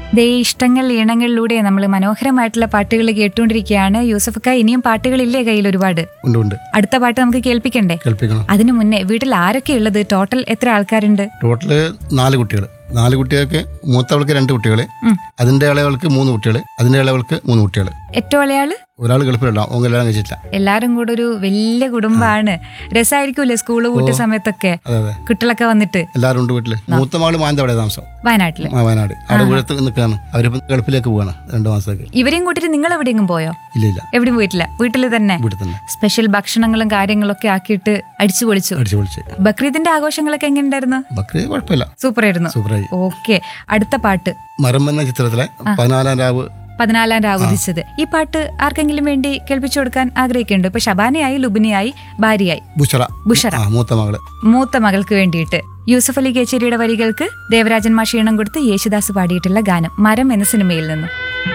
ദേ ഇഷ്ടങ്ങൾ ഈണങ്ങളിലൂടെ നമ്മൾ മനോഹരമായിട്ടുള്ള പാട്ടുകൾ കേട്ടുകൊണ്ടിരിക്കുകയാണ് യൂസഫക്ക ഇനിയും പാട്ടുകളില്ലേ കയ്യിൽ ഒരുപാട് ഉണ്ട് ഉണ്ട് അടുത്ത പാട്ട് നമുക്ക് കേൾപ്പിക്കണ്ടേ കേൾപ്പിക്കണം അതിനു മുന്നേ വീട്ടിൽ ആരൊക്കെ ഉള്ളത് ടോട്ടൽ എത്ര ആൾക്കാരുണ്ട് ടോട്ടല് നാല് കുട്ടികൾ നാല് കുട്ടികൾക്ക് മൂത്തവൾക്ക് രണ്ട് കുട്ടികൾ ഉം. അതിന്റെ ഇളവൾക്ക് മൂന്ന് കുട്ടികൾ അതിന്റെ ഇളവൾക്ക് മൂന്ന് കുട്ടികൾ ഏറ്റവും ഇളയാള് ഒരാൾ ഗൾഫിലുണ്ടാവും ഓൻ കല്യാണം കഴിച്ചിട്ടില്ല എല്ലാരും കൂടെ ഒരു വലിയ കുടുംബമാണ് രസമായിരിക്കൂലേ സ്കൂള് കൂട്ടിയ സമയത്തൊക്കെ അതെ അതെ കുട്ടികളൊക്കെ വന്നിട്ട് എല്ലാവരും ഉണ്ട് വീട്ടില് മൂത്ത മകള് മാനന്തവാടിയ താമസം വയനാട്ടില് ആ, വയനാട് അവിടെ വീഴത്ത് നിൽക്കുകയാണ് അവരിപ്പം ഗൾഫിലേക്ക് പോവാണ് രണ്ടു മാസത്തേക്ക് ഇവരെയും കൂട്ടിട്ട് നിങ്ങൾ എവിടെയെങ്കിലും പോയോ ഇല്ല ഇല്ല എവിടെയും പോയിട്ടില്ല വീട്ടിൽ തന്നെ വീട്ടിൽ തന്നെ സ്പെഷ്യൽ ഭക്ഷണങ്ങളും കാര്യങ്ങളൊക്കെ ആക്കിയിട്ട് അടിച്ചു പൊളിച്ചു അടിച്ചു പൊളിച്ച് ബക്രീദിന്റെ ആഘോഷങ്ങളൊക്കെ എങ്ങനെയുണ്ടായിരുന്നു ബക്രീദ് കുഴപ്പമില്ല സൂപ്പർ ആയിരുന്നു സൂപ്പറായി ഓക്കെ അടുത്ത പാട്ട് മരം എന്ന ചിത്രത്തിലെ പതിനാലാം രാവ് പതിനാലാം രാവുദിച്ചത് ഈ പാട്ട് ആർക്കെങ്കിലും വേണ്ടി കേൾപ്പിച്ചു കൊടുക്കാൻ ആഗ്രഹിക്കുന്നുണ്ട് ഇപ്പൊ ശബാനയായി ലുബിനിയായി ഭാര്യയായി ബുഷറ ബുഷറ ആ മൂത്ത മകള് മൂത്ത മകൾക്ക് വേണ്ടിയിട്ട് യൂസഫ് അലി കേച്ചേരിയുടെ വരികൾക്ക് ദേവരാജൻ മാഷീണം കൊടുത്ത് യേശുദാസ് പാടിയിട്ടുള്ള ഗാനം മരം എന്ന സിനിമയിൽ നിന്നും